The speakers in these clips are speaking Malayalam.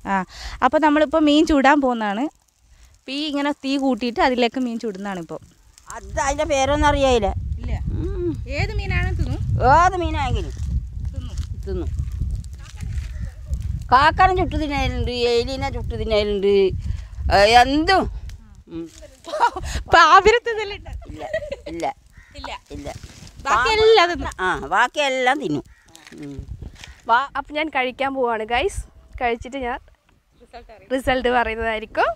ആ അപ്പോൾ നമ്മളിപ്പോൾ മീൻ ചൂടാൻ പോകുന്നതാണ് അപ്പോൾ ഈ ഇങ്ങനെ തീ കൂട്ടിയിട്ട് അതിലേക്ക് മീൻ ചുടുന്നതാണ് ഇപ്പോൾ അത് അതിൻ്റെ പേരൊന്നും അറിയായില്ല ഇല്ല ഏത് മീനാണ് തിന്നു ഏത് മീനായെങ്കിലും തിന്നു തിന്നു കാക്കനെ ചുട്ടു തിന്നലുണ്ട് എലിനെ ചുട്ടു തിന്നലുണ്ട് ഏ, എന്തും ഉം. പാവിരത്തില്ല ഇല്ല ഇല്ല ഇല്ല ഇല്ല ബാക്കി എല്ലാം തിന്നു ആ ബാക്കിയെല്ലാം തിന്നു ഉം. വാ അപ്പം ഞാൻ കഴിക്കാൻ പോവാണ് ഗൈസ് കഴിച്ചിട്ട് ഞാൻ റിസൾട്ട് പറയുന്നതായിരിക്കും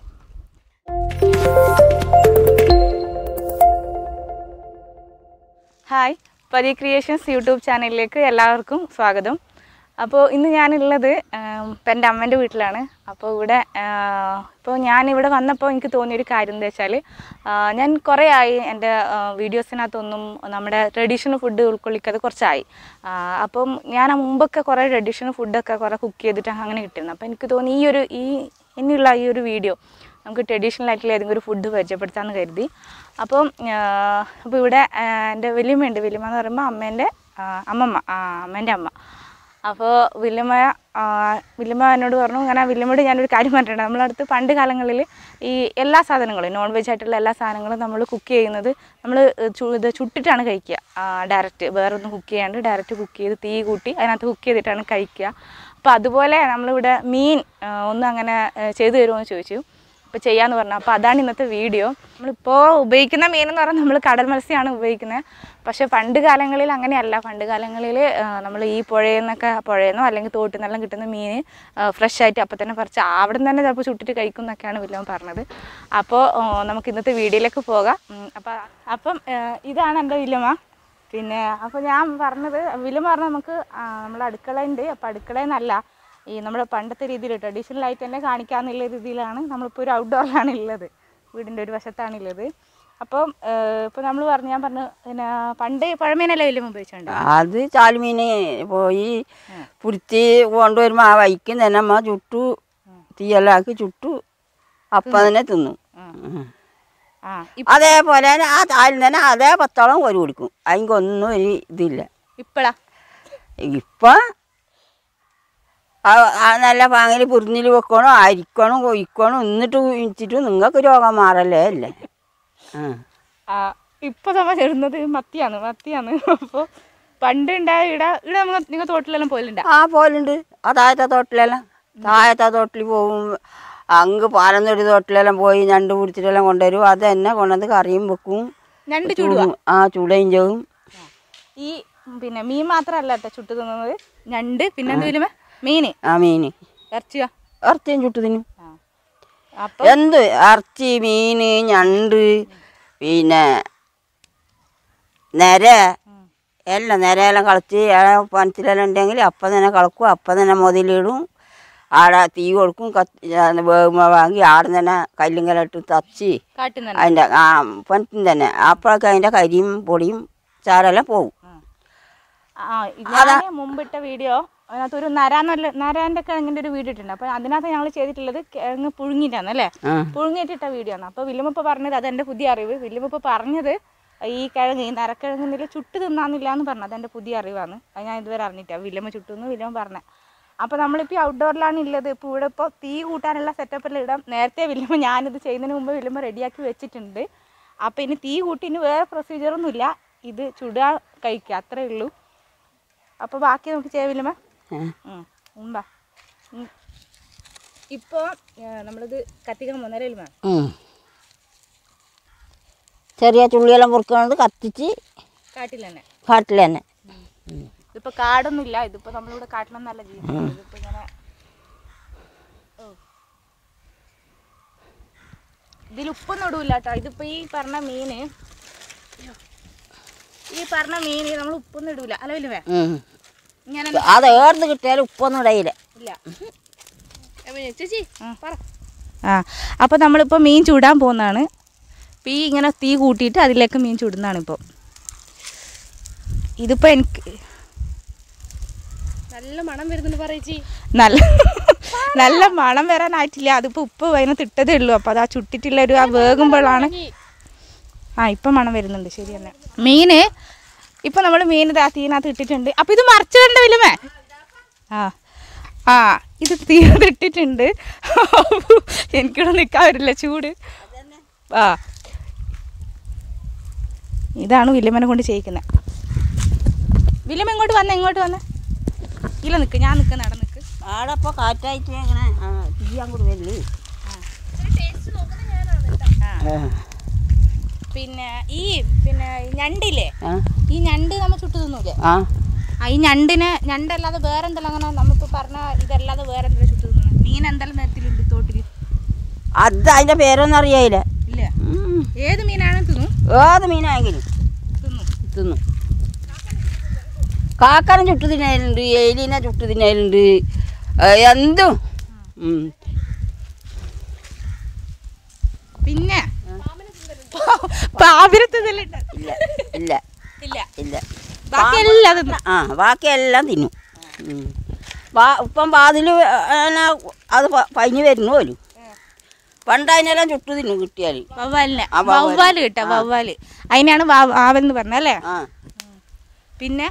ഹായ് പതി ക്രിയേഷൻസ് യൂട്യൂബ് ചാനലിലേക്ക് എല്ലാവർക്കും സ്വാഗതം അപ്പോൾ ഇന്ന് ഞാനുള്ളത് ആം, ഇപ്പം എൻ്റെ അമ്മേൻ്റെ വീട്ടിലാണ് അപ്പോൾ ഇവിടെ ഇപ്പോൾ ഞാനിവിടെ വന്നപ്പോൾ എനിക്ക് തോന്നിയൊരു കാര്യം എന്താ വെച്ചാൽ ഞാൻ കുറേ ആയി എൻ്റെ വീഡിയോസിനകത്തൊന്നും നമ്മുടെ ട്രഡീഷണൽ ഫുഡ് ഉൾക്കൊള്ളിക്കാതെ കുറച്ചായി ആ, അപ്പം ഞാൻ ആ മുമ്പൊക്കെ കുറേ ട്രഡീഷണൽ ഫുഡൊക്കെ കുറേ കുക്ക് ചെയ്തിട്ട് അങ്ങനെ കിട്ടുന്നു അപ്പോൾ എനിക്ക് തോന്നി ഈ ഒരു ഈ ഇനിയുള്ള ഈ ഒരു വീഡിയോ നമുക്ക് ട്രഡീഷണൽ ആയിട്ടുള്ള ഏതെങ്കിലും ഒരു ഫുഡ് പരിചയപ്പെടുത്താമെന്ന് കരുതി അപ്പം അപ്പോൾ ഇവിടെ ആ, എൻ്റെ വലിയമ്മയുണ്ട് വലിയമ്മ എന്ന് പറയുമ്പോൾ അമ്മേൻ്റെ ആ, അമ്മമ്മ ആ അമ്മേൻ്റെ അമ്മ അപ്പോൾ വല്യമ്മ ആ, വല്യമ്മ എന്നോട് പറഞ്ഞു ഇങ്ങനെ വല്യമ്മയോട് ഞാനൊരു കാര്യം പറഞ്ഞിട്ടുണ്ട് നമ്മളടുത്ത് പണ്ട് കാലങ്ങളിൽ ഈ എല്ലാ സാധനങ്ങളും നോൺ വെജ് ആയിട്ടുള്ള എല്ലാ സാധനങ്ങളും നമ്മൾ കുക്ക് ചെയ്യുന്നത് നമ്മൾ ഇത് ചുട്ടിട്ടാണ് കഴിക്കുക ഡയറക്റ്റ് വേറെ ഒന്നും കുക്ക് ചെയ്യാണ്ട് ഡയറക്റ്റ് കുക്ക് ചെയ്ത് തീ കൂട്ടി അതിനകത്ത് കുക്ക് ചെയ്തിട്ടാണ് കഴിക്കുക അപ്പോൾ അതുപോലെ നമ്മളിവിടെ മീൻ ആ, ഒന്ന് അങ്ങനെ ആ, ചെയ്തു തരുമോ എന്ന് ചോദിച്ചു അപ്പോൾ ചെയ്യാമെന്ന് പറഞ്ഞു അപ്പോൾ അതാണ് ഇന്നത്തെ വീഡിയോ നമ്മളിപ്പോൾ ഉപയോഗിക്കുന്ന മീൻ എന്ന് പറഞ്ഞാൽ നമ്മൾ കടൽ മത്സ്യമാണ് ഉപയോഗിക്കുന്നത് പക്ഷേ പണ്ട് കാലങ്ങളിൽ അങ്ങനെയല്ല പണ്ട് കാലങ്ങളിൽ നമ്മൾ ഈ പുഴയിൽ നിന്നൊക്കെ പുഴയിൽ നിന്നോ അല്ലെങ്കിൽ തോട്ടിൽ നിന്നെല്ലാം കിട്ടുന്ന മീൻ ഫ്രഷ് ആയിട്ട് അപ്പോൾ തന്നെ പറിച്ച് അവിടെ നിന്ന് തന്നെ ചിലപ്പോൾ ചുട്ടിട്ട് കഴിക്കും എന്നൊക്കെയാണ് വില്ലമ്മ പറഞ്ഞത് അപ്പോൾ ആ, നമുക്ക് ഇന്നത്തെ വീഡിയോയിലേക്ക് പോകാം ഉം, അപ്പോൾ അപ്പം ആ, ഇതാണ് എൻ്റെ വില്ലമ്മ പിന്നെ അപ്പോൾ ഞാൻ പറഞ്ഞത് വില്ലമ്മ പറഞ്ഞത് നമുക്ക് ആ, നമ്മുടെ അടുക്കളയുണ്ട് അപ്പോൾ അടുക്കളയിൽ നിന്നല്ല ഈ നമ്മുടെ പണ്ടത്തെ രീതിയിൽ ട്രഡീഷണൽ ആയിട്ട് തന്നെ കാണിക്കാന്നുള്ള രീതിയിലാണ് നമ്മളിപ്പോൾ ഒരു ഔട്ട്ഡോറിലാണ് ഉള്ളത് വീടിൻ്റെ ഒരു വശത്താണ് ഉള്ളത് അപ്പം ഇപ്പോൾ നമ്മൾ പറഞ്ഞു ഞാൻ പറഞ്ഞു പിന്നെ പണ്ട് പഴമീനല്ലേ വലിയ ഉപയോഗിച്ചുണ്ട് അത് ചാലുമീന് പോയി പുരുത്തി കൊണ്ടുവരുമ്പോൾ ആ വൈക്കും തന്നെ അമ്മ ചുട്ടു തീയെല്ലാം ആക്കി ചുട്ടു അപ്പം തന്നെ തിന്നു ഉം. ആ അതേപോലെ തന്നെ ആ താലിൽ തന്നെ അതേ പത്തോളം കോരി കൊടുക്കും അതിനൊന്നും ഒരു ഇതില്ല ഇപ്പളാ ഇപ്പം നല്ല പാങ്ങിൽ പുരിഞ്ഞിൽ വെക്കണോ അരിക്കണോ കൊയ്ക്കണോ എന്നിട്ട് ഇച്ചിട്ട് നിങ്ങൾക്ക് രോഗം മാറല്ലേ അല്ലേ ആ ആ ഇപ്പൊ നമ്മൾ ചെറുന്നത് മത്തിയാണ് മത്തിയാണ് അപ്പോൾ പണ്ട് ഉണ്ടായ ഇട ഇവിടെ നമ്മൾ നിങ്ങൾ തോട്ടിലെല്ലാം പോയിട്ടുണ്ട് ആ പോലുണ്ട് ആ താഴത്തെ തോട്ടിലെല്ലാം താഴത്തെ തോട്ടിൽ പോവും അങ്ങ് പാലന്നൊരു തോട്ടിലെല്ലാം പോയി ഞണ്ട് പിടിച്ചിട്ടെല്ലാം കൊണ്ടുവരും അത് തന്നെ കൊണ്ടുവന്ന് കറിയും വെക്കും ഞണ്ട് ചുടുക ചുടും. ആ ചുടയും ചെയ്യും ഈ പിന്നെ മീൻ മാത്രമല്ല കേട്ടോ ചുട്ടു തിന്നുന്നത് ഞണ്ട് പിന്നെ എന്ത് വരുമ്പോ മീന് ആ മീൻ ഇറച്ചിയോ ഇറച്ചിയും ചുട്ടു തിന്നും അപ്പൊ എന്ത് ഇറച്ചി മീൻ ഞണ്ട് പിന്നെ നിര എല്ലാം നിരയെല്ലാം കളിച്ച് പനത്തിലെല്ലാം ഉണ്ടെങ്കിൽ അപ്പം തന്നെ കളക്കും അപ്പം തന്നെ മുതലിടും ആടെ തീ കൊടുക്കും കത്തി വേകുമ്പോൾ വാങ്ങി ആടെ തന്നെ കല്ലും കല്ലിട്ട് തച്ച് കാട്ടുന്ന അതിൻ്റെ ആ പനത്തിന് തന്നെ അപ്പോഴൊക്കെ അതിൻ്റെ കരിയും പൊടിയും ചാരെല്ലാം പോകും ആ ഞാൻ മുമ്പിട്ട വീഡിയോ അതിനകത്ത് ഒരു നരാന്നല്ല നരാൻ്റെ കിഴങ്ങിൻ്റെ ഒരു വീഡിയോ ഇട്ടുണ്ട് അപ്പോൾ അതിനകത്ത് ഞങ്ങൾ ചെയ്തിട്ടുള്ളത് കിഴങ്ങ് പുഴുങ്ങിയിട്ടാണ് അല്ലേ ആ പുഴുങ്ങിയിട്ടിട്ട വീഡിയോ ആണ് അപ്പോൾ വില്ലുമ്മ ഇപ്പോൾ പറഞ്ഞത് അതെൻ്റെ പുതിയ അറിവ് വില്ലുമ്മ ഇപ്പോൾ പറഞ്ഞത് ഈ കിഴങ്ങ് ഈ നരക്കിഴങ്ങിൽ ചുട്ട് തിന്നാന്നില്ല എന്ന് പറഞ്ഞത് അതെൻ്റെ പുതിയ അറിവാണ് അത് ഞാൻ ഇതുവരെ അറിഞ്ഞിട്ടാ വില്ലുമ്മ ചുട്ടുന്ന് വില്ലുമ്മ പറഞ്ഞത് അപ്പോൾ നമ്മളിപ്പോൾ ഈ ഔട്ട്ഡോറിലാണ് ഉള്ളത് ഇപ്പോൾ ഇവിടെ ഇപ്പോൾ തീ കൂട്ടാനുള്ള സെറ്റപ്പെല്ലാം ഇടാം നേരത്തെ വില്ലുമ്മ ഞാനിത് ചെയ്യുന്നതിന് മുമ്പ് വില്ലുമ്മ റെഡിയാക്കി വെച്ചിട്ടുണ്ട് അപ്പോൾ ഇനി തീ കൂട്ടി ഇനി വേറെ പ്രൊസീജിയറൊന്നുമില്ല ഇത് ചുടുക കഴിക്കുക അത്രേ ഉള്ളൂ അപ്പോൾ ബാക്കി നമുക്ക് ചെയ്യാം വില്ലുമ്മ ആ. ഉമ്പാ ഇപ്പോൾ നമ്മളിത് കത്തിക്കാൻ പോകുന്നേരം വില്ലുമ്മ ഉം. ചെറിയ ചുള്ളിയെല്ലാം മുറുക്കണത് കത്തിച്ച് കാട്ടിൽ തന്നെ കാട്ടിൽ തന്നെ ഇതിപ്പോ കാടൊന്നുമില്ല ഇതിപ്പോ നമ്മളിവിടെ കാട്ടിലൊന്നല്ല ജീവിക്കുന്നത് ഇതിപ്പോ ഇങ്ങനെ ഓ. ഇതിൽ ഉപ്പൊന്നും ഇടൂല കേട്ടോ ഇതിപ്പോ ഈ പറഞ്ഞ മീന് ഈ പറഞ്ഞ മീന് നമ്മൾ ഉപ്പൊന്നും ഇടൂല അല്ല വലിയ ഉം. ഇങ്ങനെ അത് ഏർന്ന് കിട്ടിയാലും ഉപ്പൊന്നും ഇടയില്ല ഇല്ല ചേച്ചി പറ ആ അപ്പോൾ നമ്മളിപ്പോൾ മീൻ ചൂടാൻ പോകുന്നതാണ് അപ്പോൾ ഈ ഇങ്ങനെ തീ കൂട്ടിയിട്ട് അതിലേക്ക് മീൻ ചുടുന്നതാണ് ഇപ്പോൾ ഇതിപ്പോൾ എനിക്ക് നല്ല മണം വരുന്നുണ്ട് പറയേച്ചി നല്ല നല്ല മണം വരാനായിട്ടില്ല അതിപ്പോൾ ഉപ്പ് അതിനകത്ത് ഇട്ടതേ ഉള്ളൂ അപ്പോൾ അത് ആ ചുട്ടിട്ടുള്ള ഒരു ആ വേകുമ്പോഴാണ് ആ ഇപ്പം മണം വരുന്നുണ്ട് ശരി തന്നെ മീന് ഇപ്പം നമ്മൾ മീൻ ഇതാ തീനകത്ത് ഇട്ടിട്ടുണ്ട് അപ്പോൾ ഇത് മറിച്ചിടണ്ട വിലുമേ ആ ആ ഇത് തീർന്നിട്ടിട്ടുണ്ട് എനിക്കിവിടെ നിൽക്കാൻ വരില്ല ചൂട് ആ ഇതാണ് വില്യമ്മനെ കൊണ്ട് ചെയ്യിക്കുന്നത് വില്യമ്മ ഇങ്ങോട്ട് വന്നേ ഇങ്ങോട്ട് വന്നേ ഇല്ല നിൽക്ക് ഞാൻ നിൽക്കുന്ന അവിടെ നിൽക്ക് ആടെ ഇപ്പോൾ കാറ്റായിട്ട് ഇങ്ങനെ ആ, തീ അങ്ങോട്ട് വരില്ലേ ആ പിന്നെ ഈ പിന്നെ ഞണ്ടില്ലേ ആ ഈ ഞണ്ട് നമ്മൾ ചുട്ടു തിന്നൂലേ ആ ആ ഈ ഞണ്ടിന് ഞണ്ടല്ലാതെ വേറെ എന്തെല്ലാം അങ്ങനെ നമ്മളിപ്പോൾ പറഞ്ഞ ഇതല്ലാതെ വേറെ എന്തെല്ലാം ചുട്ടു തിന്നുന്നത് മീൻ എന്തെല്ലാം നിരത്തിലുണ്ട് തോട്ടിൽ അത് അതിൻ്റെ പേരൊന്നും അറിയായില്ല ഇല്ല ഉം. ഏത് മീനാണ് തിന്നു ഏത് മീനായെങ്കിലും തിന്നു തിന്നു കാക്കനെ ചുട്ടു തിന്നലുണ്ട് എലിനെ ചുട്ടു തിന്നലുണ്ട് ഏ, എന്തും ഉം. പിന്നെ പാവിനെ തിന്നലുണ്ട് ഇല്ല ഇല്ല ഇല്ല ഇല്ല ബാക്കി എല്ലാം തിന്നു ആ ബാക്കിയെല്ലാം തിന്നും ഉം. വാ- ഇപ്പം വാതിൽ അത് പ- പഞ്ഞു വരുന്നു പോലും പണ്ട് അതിനെല്ലാം ചുട്ടു തിന്നും കിട്ടിയാൽ വവ്വാലിനെ ആ, വവ്വാല്. വവ്വാല് കിട്ടാ വവ്വാല് അതിനാണ് വാവ്- ആവെന്ന് പറഞ്ഞല്ലേ ആ പിന്നെ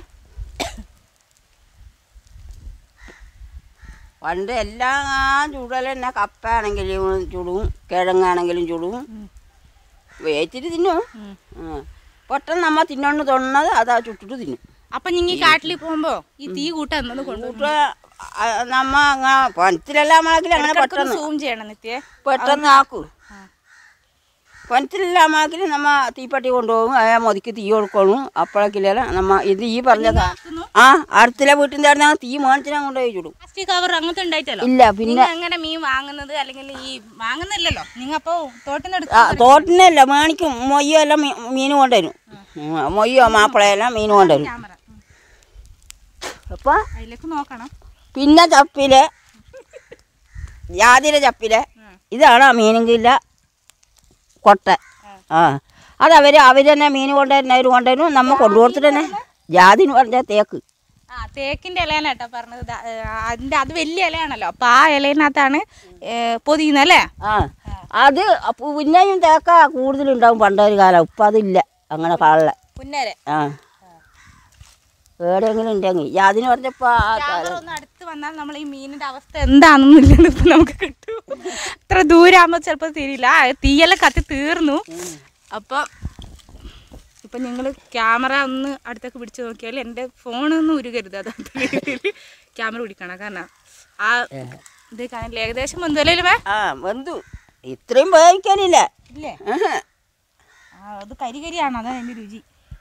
പണ്ട് എല്ലാം ആ ചുടൽ തന്നെ കപ്പയാണെങ്കിലും ചുടും കിഴങ്ങാണെങ്കിലും ചുടും വേച്ചിട്ട് തിന്നും ഉം. ആ പെട്ടെന്ന് നമ്മ തിന്നോണ്ട് തൊണ്ണത് അതാ ചുട്ടിട്ട് തിന്നും അപ്പൊ നിങ്ങൾ കാട്ടിൽ പോകുമ്പോ ഈ തീ കൂട്ടാൻ എന്നത് കൊണ്ടുപോകും കൂട്ട നമ്മ അങ്ങ് പനത്തിലെല്ലാം ആണെങ്കിൽ അങ്ങനെ പെട്ടെന്ന് സൂം ചെയ്യണം നിത്യേ പെട്ടെന്ന് ആക്കൂ പനത്തിലെല്ലാം ആണെങ്കിൽ നമ്മ തീപ്പട്ടി കൊണ്ടുപോകും അയാ മൊതിക്ക് തീ കൊടുക്കണം അപ്പോഴേക്കില്ല നമ്മ ഇത് ഈ പറഞ്ഞതാ ആക്കുന്നു? ആ അടുത്തിലെ വീട്ടിൻ്റെ അവിടെ തീ മേടിച്ചിനെ കൊണ്ടുപോയി ചുടും പ്ലാസ്റ്റിക് കവർ അങ്ങനത്തെ ഉണ്ടായിട്ടല്ലോ ഇല്ല പിന്നെ നിങ്ങൾ എങ്ങനെ മീൻ വാങ്ങുന്നത് അല്ലെങ്കിൽ ഈ വാങ്ങുന്നില്ലല്ലോ നിങ്ങൾ അപ്പൊ തോട്ടിന്ന് ആ എടുക്കും തോട്ടിനല്ല മേണിക്കും മൊയ്യോ എല്ലാം മീ- മീൻ കൊണ്ടുവരും ഉം, മൊയ്യോ മാപ്പിളയെല്ലാം മീൻ കൊണ്ടുവരും ക്യാമറ അപ്പം അതിലേക്ക് നോക്കണം പിന്നെ ചപ്പില് ജാതിര ചപ്പില് ഇതാണ് ആ മീനെങ്കില്ല കൊട്ട ആ അതവർ അവർ തന്നെ മീൻ കൊണ്ടുവരുന്നവർ കൊണ്ടുവരും നമ്മ കൊണ്ടുകൊടുത്തിട്ട് തന്നെ ജാതി എന്ന് പറഞ്ഞാൽ തേക്ക് ആ തേക്കിന്റെ ഇലയാണ് കേട്ടോ പറഞ്ഞത് ദാ, ഏ, അതിന്റെ അത് വലിയ ഇലയാണല്ലോ അപ്പൊ ആ ഇലയിനകത്താണ് പൊതിയുന്നല്ലേ ആ അത് അപ്പൊ പിന്നെയും തേക്ക കൂടുതലുണ്ടാവും പണ്ടൊരു കാലം ഇപ്പം അതില്ല അങ്ങനെ കാളില പുന്നരെ ആ എവിടെയെങ്കിലും ഉണ്ടെങ്കിൽ ജാതിന് പറഞ്ഞപ്പോൾ ആ ക്യാമറ ഒന്ന് അടുത്ത് വന്നാൽ നമ്മൾ ഈ മീനിന്റെ അവസ്ഥ എന്താണെന്നില്ലെന്ന് ഇപ്പൊ നമുക്ക് കിട്ടും അത്ര ദൂരാകുമ്പോ ചിലപ്പോ തിരിയില്ല ആ, തീയെല്ലാം കത്തി തീർന്നു അപ്പൊ ഇപ്പൊ നിങ്ങൾ ക്യാമറ ഒന്ന് അടുത്തേക്ക് പിടിച്ചു നോക്കിയാൽ എൻ്റെ ഫോണൊന്നും ഉരുകരുത് അതാത്ത രീതിയിൽ ക്യാമറ പിടിക്കണം കാരണം ആ ഇത് കാണില്ല ഏകദേശം എന്തെങ്കിലും വേ ആ വെന്തു ഇത്രയും വേവിക്കാനില്ല ഇല്ലേ ആഹാ. ആ അത് കരി കരിയാണ് അതാണ് അതിൻ്റെ രുചി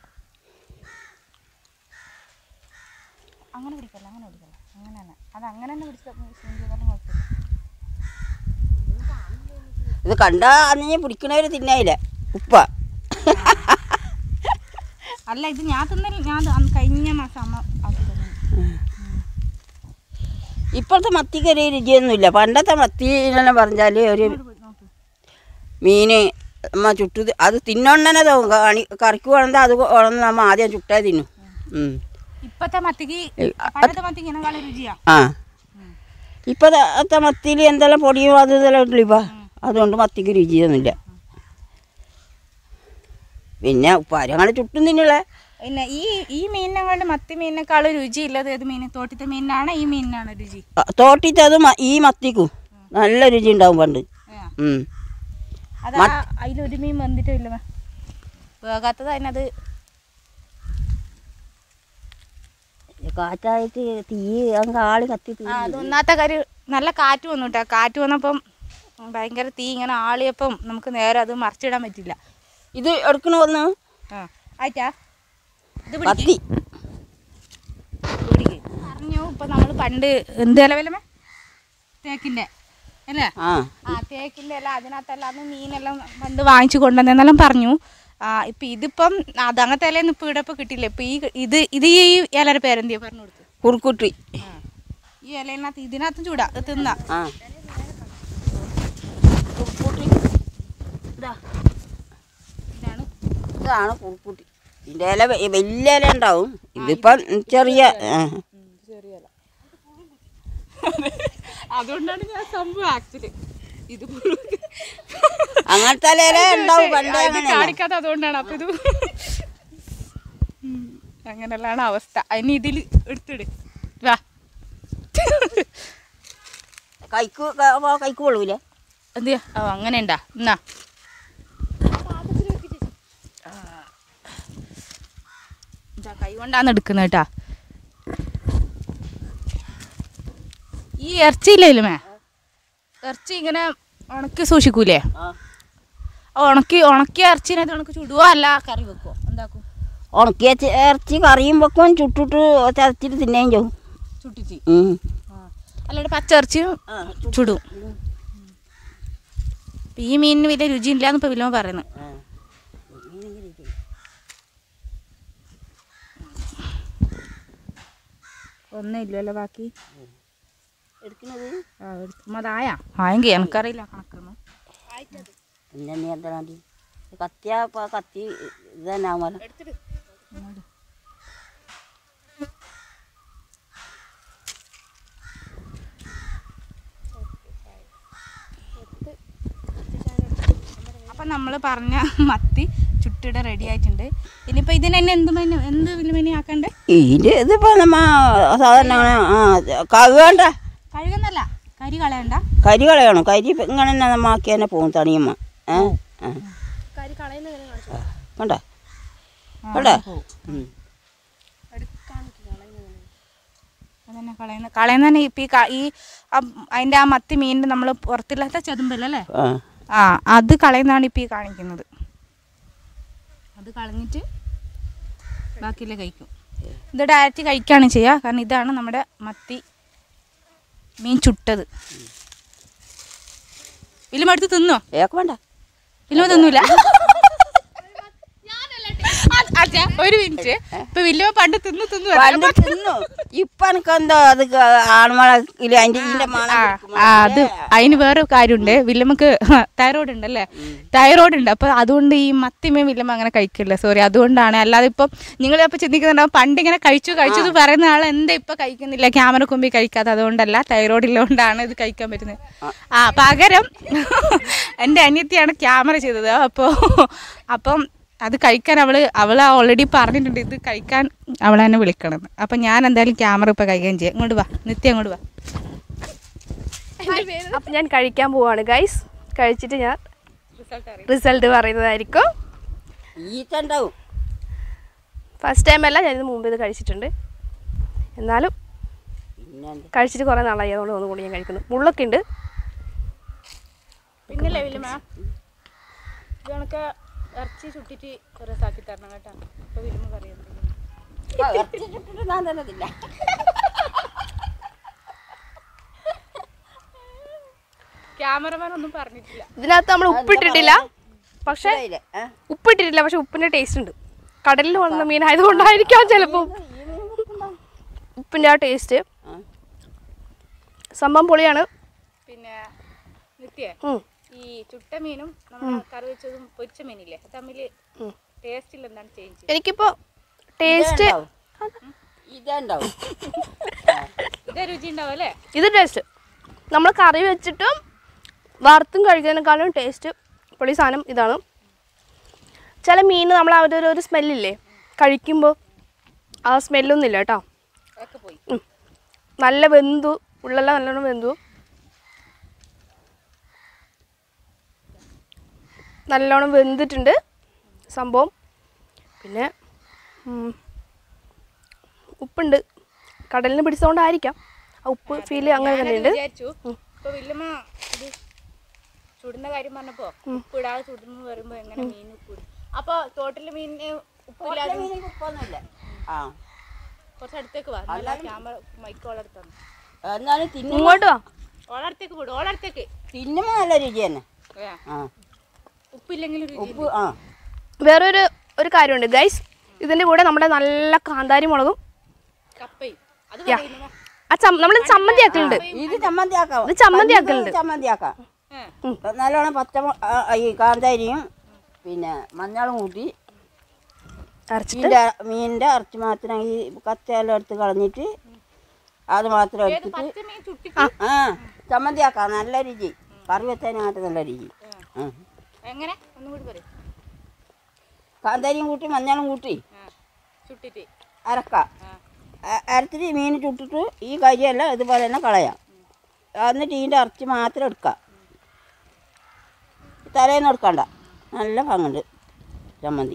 അങ്ങനെ പിടിക്കല്ല അങ്ങനെ പിടിക്കല്ല അങ്ങനെ തന്നെ അത് അങ്ങനെ തന്നെ പിടിച്ചാൽ കുഴപ്പമില്ല ഇത് കണ്ടാ അന്ന് പിടിക്കണവര് തിന്നായില്ല ഉപ്പ അല്ല ഇത് ഞാൻ തിന്നില്ല ഞാൻ ഇത് അന്ന് കഴിഞ്ഞ മാസം അമ്മ ആക്കി തന്നെ ഇപ്പോഴത്തെ മത്തിക്ക് ഒരു രുചിയൊന്നുമില്ല പണ്ടത്തെ മത്തി എന്നെല്ലാം പറഞ്ഞാൽ ഒരു മീൻ നമ്മ ചുട്ടു തി- അത് തിന്നോണ്ടനെ തോന്നും കണി കറിക്ക് വേണമെങ്കിൽ അത് വേണം നമ്മ ആദ്യം ചുട്ടേ തിന്നും ഉം. ഇപ്പത്തെ മത്തിക്ക് ഏയ്, പണ്ടത്തെ മത്തിക്ക് ഇതിനേക്കാൾ രുചിയാ ആ ഇപ്പോഴത്തെ മത്തിയിൽ എന്തെല്ലാം പൊടിയും അത് ഇതെല്ലാം ഉണ്ടല്ലോ ഇപ്പം അതുകൊണ്ട് മത്തിക്ക് രുചിയൊന്നുമില്ല പിന്നെ ഉപ്പാരങ്ങളെ ചുട്ടും തിന്നില്ലേ പിന്നെ ഈ ഈ മീനിനെക്കാളും മത്തി മീനിനേക്കാൾ രുചി ഇല്ലത് ഏത് മീൻ തോട്ടത്തെ മീനിനാണ് ഈ മീനിനാണ് രുചി തോട്ടിത്തത് ഈ മത്തിക്കും നല്ല രുചി ഉണ്ടാവും പണ്ട് ആ. ഉം. അത് അതിലൊരു മീൻ വന്നിട്ടും ഇല്ല വേകാത്തത് അതിനത് കാറ്റായിട്ട് തീ അങ്ങ് ആളി കത്തി തീ ആ, അത് ഒന്നാത്ത കാര്യം നല്ല കാറ്റ് വന്നു കേട്ടോ കാറ്റ് വന്നപ്പം ഭയങ്കര തീ ഇങ്ങനെ ആളിയപ്പം നമുക്ക് നേരെ അത് മറിച്ചിടാൻ പറ്റില്ല ഇത് എടുക്കണ വന്ന് ആ ആയിട്ടാ ഇത് കത്തി പിടിക്ക് പറഞ്ഞു ഇപ്പൊ നമ്മൾ പണ്ട് എന്ത് ഇലവിലമേ തേക്കിന്റെ അല്ലേ ആ ആ തേക്കിന്റെ ഇല അതിനകത്തെല്ലാം അന്ന് മീനെല്ലാം പണ്ട് വാങ്ങിച്ചു കൊണ്ടുവന്നെന്നെല്ലാം പറഞ്ഞു ആ ഇപ്പൊ ഇതിപ്പം അത് അങ്ങനത്തെ ഇലയൊന്നും ഇപ്പൊ ഇവിടെ ഇപ്പൊ കിട്ടില്ല ഇപ്പൊ ഈ ഇത് ഇത് ഈ ഇലയുടെ പേരെന്തിയാ പറഞ്ഞു കൊടുത്തു കുറുക്കുട്ടി ഈ ഇലയിനകത്ത് ഇതിനകത്തും ചൂടാ ഇത് തിന്നാ ആ കുറുക്കുട്ടി ഇതാ ഇതാണ് ഇതാണ് കുറുക്കുട്ടി ഇതിൻ്റെ ഇല വെ- വലിയ ഇല ഉണ്ടാവും ഇതിപ്പം ചെറിയ ആ. അതുകൊണ്ടാണ് ഞാൻ സംഭവം ആക്ച്വലി ഇത് അങ്ങനത്തെ ഇല ഉണ്ടാവും പണ്ട് ഇത് അങ്ങനെ കാണിക്കാത്ത അതുകൊണ്ടാണ് അപ്പൊ ഇത് അങ്ങനെല്ലാണ് അവസ്ഥ അതിന് ഇതിൽ എടുത്തിട് വാ കൈക്ക് കൈക്ക് കൊള്ളൂലേ എന്ത് ഓ അങ്ങനെ ഉണ്ടാ എന്നാ ആ. ഇതാ കൈ കൊണ്ടാന്ന് എടുക്കുന്നത് കേട്ടാ ഈ ഇറച്ചിയില്ലേ മേ ഇറച്ചി ഇങ്ങനെ ഉണക്കി സൂക്ഷിക്കൂലേ ആ ആ ഉണക്കി ഉണക്കിയ ഇറച്ചിനകത്ത് ഉണക്കി ചുടുവോ അല്ല കറി വെക്കുവോ എന്താക്കും ഉണക്കിയ ചെ- ഇറച്ചി കറിയും വെക്കും ചുട്ടിട്ട് ചതച്ചിട്ട് തിന്നുകയും ചെയ്യും ചുട്ടിച്ച് ഉം. അല്ലാണ്ട് പച്ച ഇറച്ചിയും ആ, ചുടും ഇപ്പൊ ഈ മീനിന് വലിയ രുചിയില്ല എന്ന് ഇപ്പൊ വിലുമ പറയുന്നത് ആ. ഒന്നും ഇല്ലല്ലോ ബാക്കി എടുക്കുന്നത് ആ എടുക്കുമ്പോൾ അതായാ ആയെങ്കിൽ എനിക്കറിയില്ല കണക്കൊന്നും പിന്നെ നീ എന്താ വേണ്ടി കത്തിയാ ഇപ്പൊ കത്തി ഇത് തന്നെ ആവുമല്ലോ അപ്പം നമ്മൾ പറഞ്ഞ മത്തി ചുട്ടിട റെഡി ആയിട്ടുണ്ട് ഇനിയിപ്പോൾ ഇതിന് തന്നെ എന്ത് മെനു എന്ത് മെനു ആക്കണ്ടേ ഇതിൻ്റെ ഇതിപ്പോ നമ്മ സാധാരണ അങ്ങനെ ആ കഴുകണ്ട കഴുകുന്നല്ല കരി കളയണ്ട കരി കളയണം കരി ഇപ്പൊ ഇങ്ങനെ തന്നെ നമ്മ ആക്കി തന്നെ പോകും തണിയമ്മ ഏ ആ കരി കളയുന്ന എങ്ങനെ കാണിച്ചു കണ്ട കണ്ടോ ഉം. അതന്നെ കളയുന്ന കളയുന്ന തന്നെ ഇപ്പം ഈ ക- ഈ അതിൻ്റെ ആ മത്തി മീനിൻ്റെ നമ്മൾ പുറത്തില്ലാത്ത ചെതുമ്പല്ലേ ആ ആ അത് കളയുന്നതാണ് ഇപ്പം ഈ കാണിക്കുന്നത് അത് കളഞ്ഞിട്ട് ബാക്കിയുള്ള കഴിക്കും ഇത് ഡയറക്റ്റ് കഴിക്കുകയാണ് ചെയ്യുക കാരണം ഇതാണ് നമ്മുടെ മത്തി മീൻ ചുട്ടത് വിലുമ എടുത്ത് തിന്നോ ഏക്ക് വേണ്ട വിലുമ തിന്നൂല അത് അച്ഛാ, ഒരു മിനിറ്റ് ഇപ്പൊ വില്ലുമ പണ്ട് തിന്നു തിന്നു പണ്ട് തിന്നു ഇപ്പൊ എനിക്കെന്തോ അത് ആൺമള ഇല്ല അതിന്റെ ഇതിന്റെ മണം ആ, പിടിക്കും. ആ, അത് അതിന് വേറെ കാര്യമുണ്ട് വില്ലമ്മക്ക് തൈറോയ്ഡ് ഉണ്ടല്ലേ തൈറോയ്ഡ് ഉണ്ട് അപ്പൊ അതുകൊണ്ട് ഈ മത്തിമേ വില്ലമ്മ അങ്ങനെ കഴിക്കില്ല സോറി അതുകൊണ്ടാണ് അല്ലാതെ ഇപ്പം നിങ്ങൾ ഇപ്പൊ ചിന്തിക്കുന്നുണ്ടാവും പണ്ട് ഇങ്ങനെ കഴിച്ചു കഴിച്ചു എന്ന് പറയുന്ന ആൾ എന്താ ഇപ്പൊ കഴിക്കുന്നില്ല ക്യാമറ കൊമ്പി കഴിക്കാതെ അതുകൊണ്ടല്ല തൈറോയ്ഡ് ഉള്ളതുകൊണ്ടാണ് ഇത് കഴിക്കാൻ പറ്റുന്നത് ആ പകരം എൻ്റെ അനിയത്തിയാണ് ക്യാമറ ചെയ്തത് അപ്പോൾ അപ്പം അത് കഴിക്കാൻ അവള് അവൾ ഓൾറെഡി പറഞ്ഞിട്ടുണ്ട് ഇത് കഴിക്കാൻ അവളെ തന്നെ വിളിക്കണം അപ്പം ഞാൻ എന്തായാലും ക്യാമറ ഇപ്പം കഴിക്കുകയും ചെയ്യാം ഇങ്ങോട്ട് വാ നിത്യം അങ്ങോട്ട് വാ അപ്പം ഞാൻ കഴിക്കാൻ പോവാണ് ഗൈസ് കഴിച്ചിട്ട് ഞാൻ റിസൾട്ട് പറയുന്നതായിരിക്കും ഈച്ച ഉണ്ടാവും ഫസ്റ്റ് ടൈം അല്ല ഞാനിത് മുമ്പ് ഇത് കഴിച്ചിട്ടുണ്ട് എന്നാലും പിന്നെ എന്ത്? കഴിച്ചിട്ട് കുറേ നാളായി അതുകൊണ്ട് ഒന്നും കൂടി ഞാൻ കഴിക്കുന്നു മുള്ളൊക്കെ ഉണ്ട് പിന്നല്ലേ വിലുമ ഇത് കണക്ക് ഇറച്ചി ചുട്ടിട്ട് ഒരു രസാക്കി തരണം കേട്ടോ അപ്പൊ വിലുമ പറയുന്നത് ആ, ഇറച്ചി ചുട്ടിട്ട് ഞാൻ തന്നെ തിന്നാം. ക്യാമറമാൻ ഒന്നും പറഞ്ഞിട്ടില്ല ഇതിനകത്ത് നമ്മൾ ഉപ്പിട്ടിട്ടില്ല പക്ഷേ മനസ്സിലായില്ലേ? ഏ? ഉപ്പിട്ടിട്ടില്ല പക്ഷെ ഉപ്പിൻ്റെ ടേസ്റ്റ് ഉണ്ട് കടലിൽ വന്ന മീനായതുകൊണ്ടായിരിക്കാം ചിലപ്പോൾ ഉപ്പിൻ്റെ ആ ടേസ്റ്റ് ആ. സംഭവം പൊളിയാണ് പിന്നെ നിത്യ ഉം. ഈ ചുട്ട മീനും നമ്മൾ കറി വെച്ചതും പൊരിച്ച മീനില്ലേ അത് തമ്മിൽ ഉം. ടേസ്റ്റിൽ എന്താണ് ചേഞ്ച് എനിക്കിപ്പോൾ ടേസ്റ്റ് ഇതുണ്ടാവും. ഇതുണ്ടാവും ഇതേ രുചി ഉണ്ടാവും അല്ലേ ഇത് ടേസ്റ്റ് നമ്മൾ കറി വെച്ചിട്ടും വറുത്തും കഴിക്കുന്നതിനേക്കാളും ടേസ്റ്റ് പൊളി സാധനം ഇതാണ് ചില മീൻ നമ്മൾ അവരുടെ ഒരു- ഒരു സ്മെല്ലില്ലേ കഴിക്കുമ്പോൾ ആ സ്മെല്ലൊന്നും ഇല്ല കേട്ടോ അതൊക്കെ പോയി ഉം. നല്ല വെന്തു ഉള്ളെല്ലാം നല്ലോണം വെന്തു നല്ലോണം വെന്തിട്ടുണ്ട് സംഭവം പിന്നെ ഉം, ഉപ്പുണ്ട് കടലിന് പിടിച്ചതുകൊണ്ടായിരിക്കാം ആ ഉപ്പ് ഫീൽ അങ്ങനെ ഞാനത് തന്നെയുണ്ട് വിചാരിച്ചു ഇപ്പൊ വല്യമ്മ ഇത് ചുടുന്ന കാര്യം പറഞ്ഞപ്പോ ഉപ്പിടാതെ ചുടുന്നു പറയുമ്പോ എങ്ങനെ മീൻ ഉപ്പിടും അപ്പൊ തോട്ടില് മീനിന് ഉപ്പില്ലാതെ മീനിന് ഉപ്പൊന്നുമില്ല ആ കുറച്ച് അടുത്തേക്ക് വാ നല്ല ക്യാമറ മൈക്ക് ഓളടുത്താണ് എന്നാലും തിന്നു ഇങ്ങോട്ട് വാ ഓളടുത്തേക്ക് വിടും ഓളടുത്തേക്ക് തിന്നുമ്പോൾ നല്ല രുചി തന്നെ ഏ, ആ ഉപ്പില്ലെങ്കിലും രുചി ഉപ്പ് ആ വേറൊരു ഒരു കാര്യമുണ്ട് ഗൈസ് ഇതിൻ്റെ കൂടെ നമ്മുടെ നല്ല കാന്താരി മുളകും കപ്പയും അത് യാ. പറയുന്നു ആ ചമ്മ നമ്മൾ ചമ്മന്തി ആക്കലുണ്ട് ഇത് ചമ്മന്തി ആക്കാം ഇത് ചമ്മന്തി ആക്കലുണ്ട്. ചമ്മന്തി ആക്കാം ഏ, നല്ലോണം പച്ച ഈ കാന്താരിയും പിന്നെ മഞ്ഞളും കൂട്ടി അരച്ചിട്ട് മീൻ്റെ മീനിൻ്റെ ഇറച്ചി മാത്രം ഈ കച്ചയെല്ലാം എടുത്ത് കളഞ്ഞിട്ട് അത് മാത്രം ഏത് എടുത്തിട്ട് പച്ച മീൻ ചുട്ടി ആ ചമ്മന്തി ആക്കാം നല്ല രുചി കറി വെച്ചതിനകത്ത് നല്ല രുചി ആ. എങ്ങനെ ഒന്നും കൂടി പറയും കാന്താരിയും കൂട്ടി മഞ്ഞളും കൂട്ടി ചുട്ടിട്ട് അരക്കാം അ- അരച്ചിട്ട് മീൻ ചുട്ടിട്ട് ഈ കരിയെല്ലാം ഇതുപോലെ തന്നെ കളയാം എന്നിട്ട് ഇതിൻ്റെ ഇറച്ചി മാത്രം എടുക്കാം തലേന്ന് എടുക്കണ്ട നല്ല ഭംഗുണ്ട് ചമ്മന്തി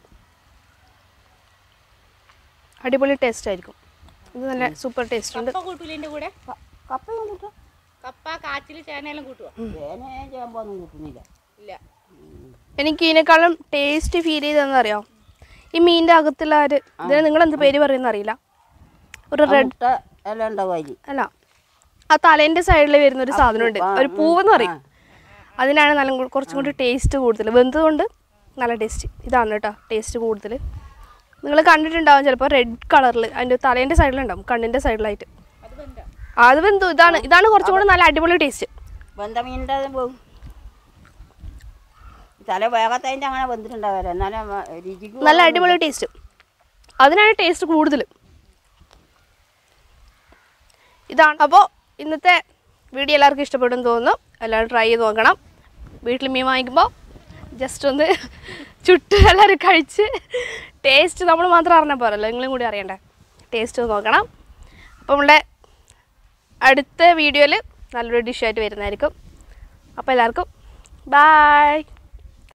അടിപൊളി ടേസ്റ്റ് ആയിരിക്കും ഇത് നല്ല സൂപ്പർ ടേസ്റ്റ് ഉണ്ട് കപ്പ കൂട്ടൂലിൻ്റെ കൂടെ കപ്പയും കൂട്ടാം കപ്പ കാച്ചിൽ ചേനയെല്ലാം കൂട്ടുവോ ചേന ചേമ്പൊന്നും കൂട്ടുന്നില്ല ഇല്ല എനിക്ക് ഇതിനേക്കാളും ടേസ്റ്റ് ഫീൽ ചെയ്തതെന്ന് അറിയാം ഈ മീനിൻ്റെ അകത്തുള്ള ഒരു ഇതിന് നിങ്ങൾ എന്ത് പേര് പറയുന്ന അറിയില്ല ഒരു റെഡ് മുട്ട എല്ലാം ഉണ്ടാവും അതിൽ അല്ല ആ തലേൻ്റെ സൈഡിൽ വരുന്ന ഒരു സാധനമുണ്ട് ഒരു പൂവെന്ന് പറയും അതിനാണ് നല്ല കൂ- കുറച്ചും കൂടി ടേസ്റ്റ് കൂടുതൽ വെന്തതുകൊണ്ട് നല്ല ടേസ്റ്റ് ഇതാണ് കേട്ടോ ടേസ്റ്റ് കൂടുതൽ നിങ്ങൾ കണ്ടിട്ടുണ്ടാവും ചിലപ്പോൾ റെഡ് കളറിൽ അതിൻ്റെ തലേൻ്റെ സൈഡിലുണ്ടാവും കണ്ണിൻ്റെ സൈഡിലായിട്ട് അത് വെന്തു ഇതാണ് ഇതാണ് കുറച്ചും കൂടി നല്ല അടിപൊളി ടേസ്റ്റ് വെന്ത മീനിൻ്റെ അത് പോകും തല വേഗത്തതിൻ്റെ അങ്ങനെ വെന്തിട്ടുണ്ടാവില്ല എന്നാലും ആ രുചിക്ക് നല്ല അടിപൊളി ടേസ്റ്റ് അതിനാണ് ടേസ്റ്റ് കൂടുതൽ ഇതാണ് അപ്പോൾ ഇന്നത്തെ വീഡിയോ എല്ലാവർക്കും ഇഷ്ടപ്പെടും തോന്നുന്നു എല്ലാവരും ട്രൈ ചെയ്ത് നോക്കണം വീട്ടിൽ മീൻ വാങ്ങിക്കുമ്പോൾ ജസ്റ്റ് ഒന്ന് ചുട്ട് എല്ലാവരും കഴിച്ച് ടേസ്റ്റ് നമ്മൾ മാത്രം അറിഞ്ഞാൽ പോരല്ലോ നിങ്ങളും കൂടി അറിയണ്ടേ ടേസ്റ്റ് നോക്കണം അപ്പോൾ നമ്മളുടെ അടുത്ത വീഡിയോയിൽ നല്ലൊരു ഡിഷായിട്ട് വരുന്നതായിരിക്കും അപ്പോൾ എല്ലാവർക്കും ബായ്